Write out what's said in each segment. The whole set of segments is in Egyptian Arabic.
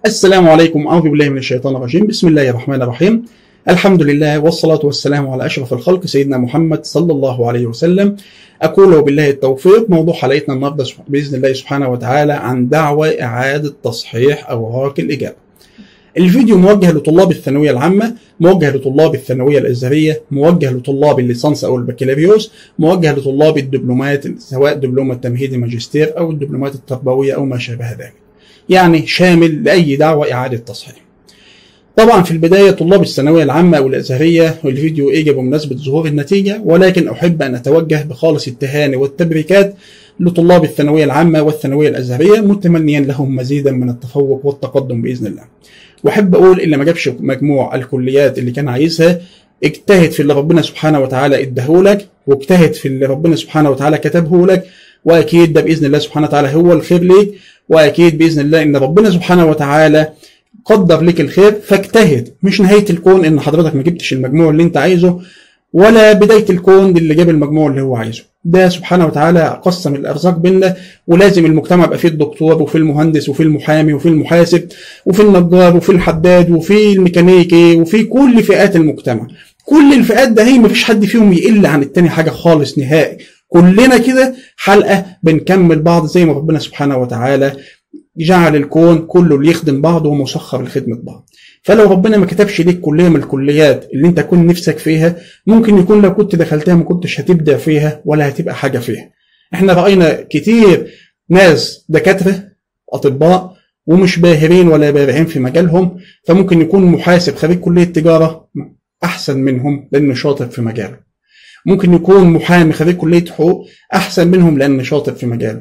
السلام عليكم أعوذ بالله من الشيطان الرجيم بسم الله الرحمن الرحيم الحمد لله والصلاة والسلام على أشرف الخلق سيدنا محمد صلى الله عليه وسلم أقول وبالله التوفيق موضوع حلقتنا النهاردة بإذن الله سبحانه وتعالى عن دعوة إعادة تصحيح أوراق الإجابة الفيديو موجه لطلاب الثانوية العامة موجه لطلاب الثانوية الأزهرية موجه لطلاب الليسانس أو البكالوريوس موجه لطلاب الدبلومات سواء دبلوم التمهيدي ماجستير أو الدبلومات التربوية أو ما شابه ذلك يعني شامل لأي دعوة إعادة تصحيح طبعا في البداية طلاب الثانوية العامة أو الأزهرية والفيديو إجا بمناسبة ظهور النتيجة ولكن أحب أن أتوجه بخالص التهاني والتبريكات لطلاب الثانوية العامة والثانوية الأزهرية متمنيا لهم مزيدا من التفوق والتقدم بإذن الله واحب اقول اللي ما جابش مجموع الكليات اللي كان عايزها اجتهد في اللي ربنا سبحانه وتعالى اداهولك واجتهد في اللي ربنا سبحانه وتعالى كتبه لك واكيد ده باذن الله سبحانه وتعالى هو الخير ليك واكيد باذن الله ان ربنا سبحانه وتعالى قدر لك الخير فاجتهد مش نهايه الكون ان حضرتك ما جبتش المجموع اللي انت عايزه ولا بدايه الكون اللي جاب المجموع اللي هو عايزه ده سبحانه وتعالى قسم الارزاق بينا ولازم المجتمع يبقى فيه الدكتور وفي المهندس وفي المحامي وفي المحاسب وفي النجار وفي الحداد وفي الميكانيكي وفي كل فئات المجتمع كل الفئات ده هي مفيش حد فيهم يقل عن التاني حاجه خالص نهائي كلنا كده حلقه بنكمل بعض زي ما ربنا سبحانه وتعالى جعل الكون كله اللي يخدم بعض ومسخر لخدمه بعض فلو ربنا ما كتبش ليك كليه من الكليات اللي انت كنت نفسك فيها ممكن يكون لو كنت دخلتها ما كنتش هتبدع فيها ولا هتبقى حاجه فيها احنا راينا كتير ناس دكاتره اطباء ومش باهرين ولا بارعين في مجالهم فممكن يكون محاسب خريج كليه تجاره احسن منهم لانه شاطر في مجاله ممكن يكون محامي خريج كليه حقوق احسن منهم لانه شاطر في مجاله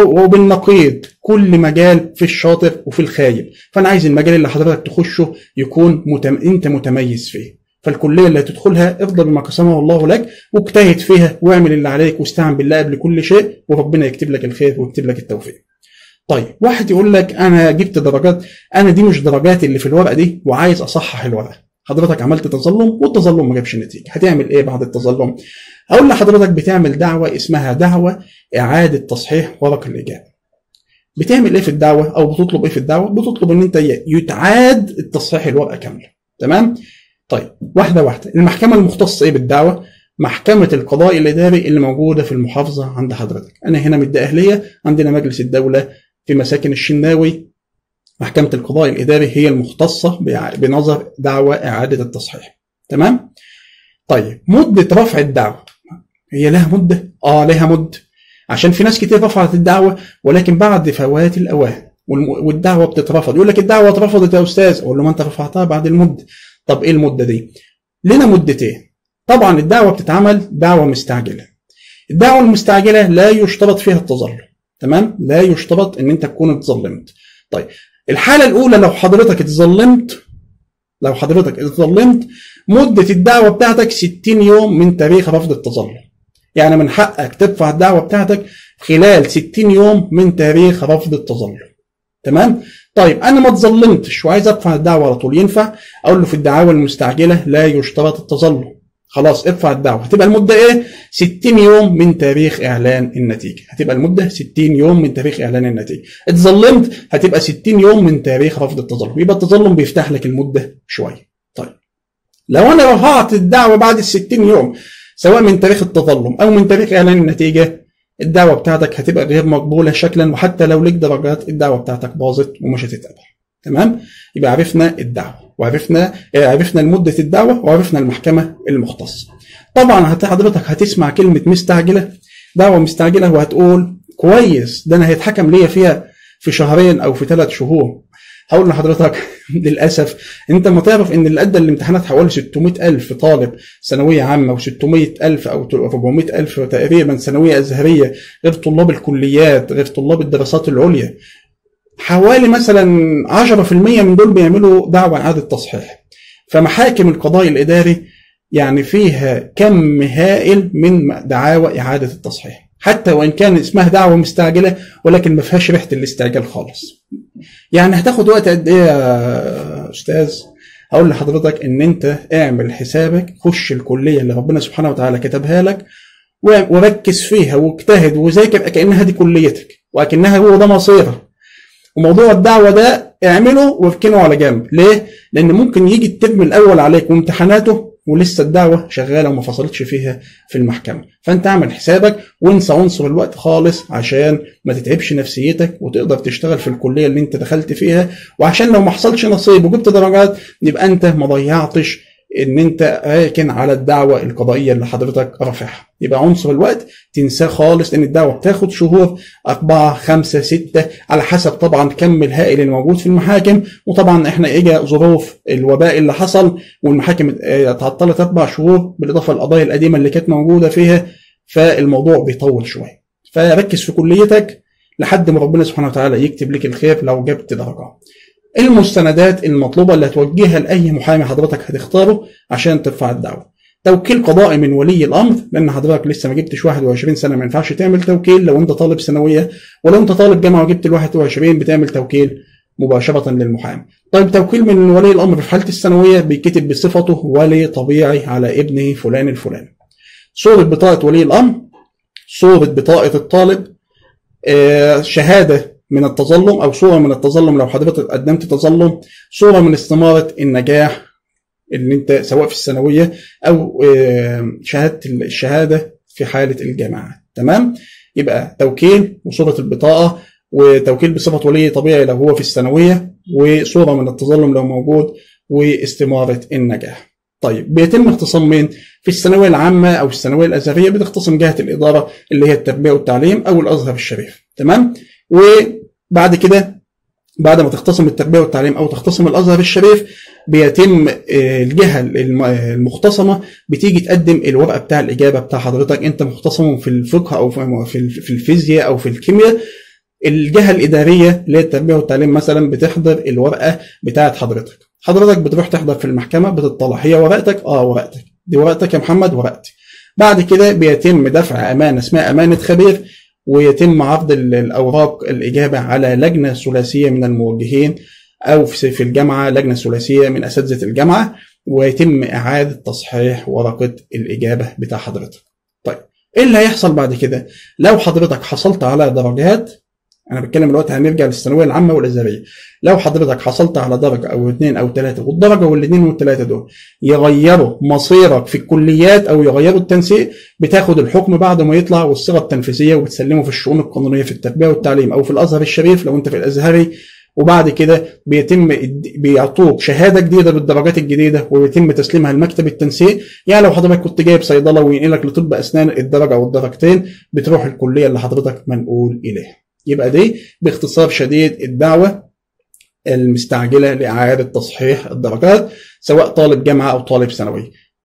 وبالنقيض كل مجال في الشاطر وفي الخايب فانا عايز المجال اللي حضرتك تخشه يكون متم... انت متميز فيه فالكليه اللي هتدخلها افضل بما قسمه الله لك واجتهد فيها واعمل اللي عليك واستعن بالله قبل كل شيء وربنا يكتب لك الخير ويكتب لك التوفيق طيب واحد يقول لك انا جبت درجات انا دي مش درجاتي اللي في الورقه دي وعايز اصحح الورقه حضرتك عملت تظلم والتظلم ما جابش نتيجه هتعمل ايه بعد التظلم اقول لحضرتك بتعمل دعوه اسمها دعوه اعاده تصحيح ورق الاجابه بتعمل ايه في الدعوه او بتطلب ايه في الدعوه بتطلب ان انت يتعاد التصحيح الورقه كامله تمام طيب واحده واحده المحكمه المختصه ايه بالدعوه محكمة القضاء الإداري اللي موجودة في المحافظة عند حضرتك أنا هنا مدة أهلية عندنا مجلس الدولة في مساكن الشناوي محكمة القضاء الإداري هي المختصة بنظر دعوى إعادة التصحيح تمام؟ طيب مدة رفع الدعوة هي لها مدة؟ آه لها مدة عشان في ناس كتير رفعت الدعوة ولكن بعد فوات الأوان والدعوة بتترفض يقول لك الدعوة اترفضت يا أستاذ أقول له ما أنت رفعتها بعد المدة طب إيه المدة دي؟ لنا مدتين طبعا الدعوة بتتعمل دعوة مستعجلة الدعوة المستعجلة لا يشترط فيها التظلم تمام؟ لا يشترط إن أنت تكون اتظلمت طيب الحالة الأولى لو حضرتك اتظلمت لو حضرتك اتظلمت مدة الدعوة بتاعتك 60 يوم من تاريخ رفض التظلم يعني من حقك تدفع الدعوة بتاعتك خلال 60 يوم من تاريخ رفض التظلم تمام طيب انا ما اتظلمتش وعايز ادفع الدعوه على طول ينفع اقول له في الدعاوى المستعجله لا يشترط التظلم خلاص ادفع الدعوه هتبقى المده ايه 60 يوم من تاريخ اعلان النتيجه هتبقى المده 60 يوم من تاريخ اعلان النتيجه اتظلمت هتبقى 60 يوم من تاريخ رفض التظلم يبقى التظلم بيفتح لك المده شويه طيب لو انا رفعت الدعوه بعد ال 60 يوم سواء من تاريخ التظلم او من تاريخ اعلان النتيجه الدعوه بتاعتك هتبقى غير مقبوله شكلا وحتى لو ليك درجات الدعوه بتاعتك باظت ومش هتتقبل تمام يبقى عرفنا الدعوه وعرفنا عرفنا مده الدعوه وعرفنا المحكمه المختصه طبعا حضرتك هتسمع كلمه مستعجله دعوه مستعجله وهتقول كويس ده انا هيتحكم ليا فيها في شهرين او في ثلاث شهور هقول لحضرتك للاسف انت ما تعرف ان اللي ادى الامتحانات حوالي 600 الف طالب ثانويه عامه و600 الف او 400 الف تقريبا ثانويه ازهريه غير طلاب الكليات غير طلاب الدراسات العليا حوالي مثلا 10% من دول بيعملوا دعوة إعادة تصحيح فمحاكم القضاء الإداري يعني فيها كم هائل من دعاوى إعادة التصحيح حتى وإن كان اسمها دعوة مستعجلة ولكن ما فيهاش ريحة الاستعجال خالص يعني هتاخد وقت قد إيه يا أستاذ هقول لحضرتك إن أنت اعمل حسابك خش الكلية اللي ربنا سبحانه وتعالى كتبها لك وركز فيها واجتهد وذاكر كأنها دي كليتك وأكنها هو ده مصيرك وموضوع الدعوة ده اعمله واركنه على جنب ليه لان ممكن يجي الترم الاول عليك وامتحاناته ولسه الدعوه شغاله وما فصلتش فيها في المحكمه فانت اعمل حسابك وانسى عنصر الوقت خالص عشان ما تتعبش نفسيتك وتقدر تشتغل في الكليه اللي انت دخلت فيها وعشان لو ما حصلش نصيب وجبت درجات يبقى انت ما ضيعتش ان انت راكن على الدعوه القضائيه اللي حضرتك رافعها يبقى عنصر الوقت تنساه خالص لان الدعوه بتاخد شهور أربعة خمسة ستة على حسب طبعا كم الهائل الموجود في المحاكم وطبعا احنا اجى ظروف الوباء اللي حصل والمحاكم تعطلت اربع شهور بالاضافه للقضايا القديمه اللي كانت موجوده فيها فالموضوع بيطول شويه فركز في كليتك لحد ما ربنا سبحانه وتعالى يكتب لك الخير لو جبت درجه المستندات المطلوبه اللي هتوجهها لاي محامي حضرتك هتختاره عشان ترفع الدعوه توكيل قضائي من ولي الامر لان حضرتك لسه ما جبتش 21 سنه ما ينفعش تعمل توكيل لو انت طالب ثانويه ولو انت طالب جامعه وجبت ال 21 بتعمل توكيل مباشره للمحامي. طيب توكيل من ولي الامر في حاله الثانويه بيتكتب بصفته ولي طبيعي على ابنه فلان الفلاني. صوره بطاقه ولي الامر صوره بطاقه الطالب شهاده من التظلم او صوره من التظلم لو حضرتك قدمت تظلم صوره من استماره النجاح اللي انت سواء في الثانويه او شهاده الشهاده في حاله الجامعه تمام يبقى توكيل وصوره البطاقه وتوكيل بصفه ولي طبيعي لو هو في الثانويه وصوره من التظلم لو موجود واستماره النجاح طيب بيتم اختصام مين؟ في الثانويه العامه او الثانويه الازهريه بتختصم جهه الاداره اللي هي التربيه والتعليم او الازهر الشريف تمام؟ وبعد كده بعد ما تختصم التربيه والتعليم او تختصم الازهر الشريف بيتم الجهه المختصمه بتيجي تقدم الورقه بتاع الاجابه بتاع حضرتك انت مختصم في الفقه او في الفيزياء او في الكيمياء الجهه الاداريه اللي هي التربيه والتعليم مثلا بتحضر الورقه بتاعه حضرتك حضرتك بتروح تحضر في المحكمه بتطلع هي ورقتك اه ورقتك دي ورقتك يا محمد ورقتي بعد كده بيتم دفع امانه اسمها امانه خبير ويتم عرض الاوراق الاجابه على لجنه ثلاثيه من الموجهين او في الجامعه لجنه ثلاثيه من اساتذه الجامعه ويتم اعاده تصحيح ورقه الاجابه بتاع حضرتك. طيب ايه اللي هيحصل بعد كده؟ لو حضرتك حصلت على درجات انا بتكلم دلوقتي هنرجع للثانويه العامه والازهريه لو حضرتك حصلت على درجه او اثنين او ثلاثه والدرجه والاثنين والثلاثه دول يغيروا مصيرك في الكليات او يغيروا التنسيق بتاخد الحكم بعد ما يطلع والصيغه التنفيذيه وبتسلمه في الشؤون القانونيه في التربيه والتعليم او في الازهر الشريف لو انت في الازهري وبعد كده بيتم بيعطوك شهاده جديده بالدرجات الجديده ويتم تسليمها لمكتب التنسيق يعني لو حضرتك كنت جايب صيدله وينقلك لطب اسنان الدرجه او الدرجتين بتروح الكليه اللي حضرتك منقول اليها يبقى دي باختصار شديد الدعوه المستعجله لاعاده تصحيح الدرجات سواء طالب جامعه او طالب ثانوي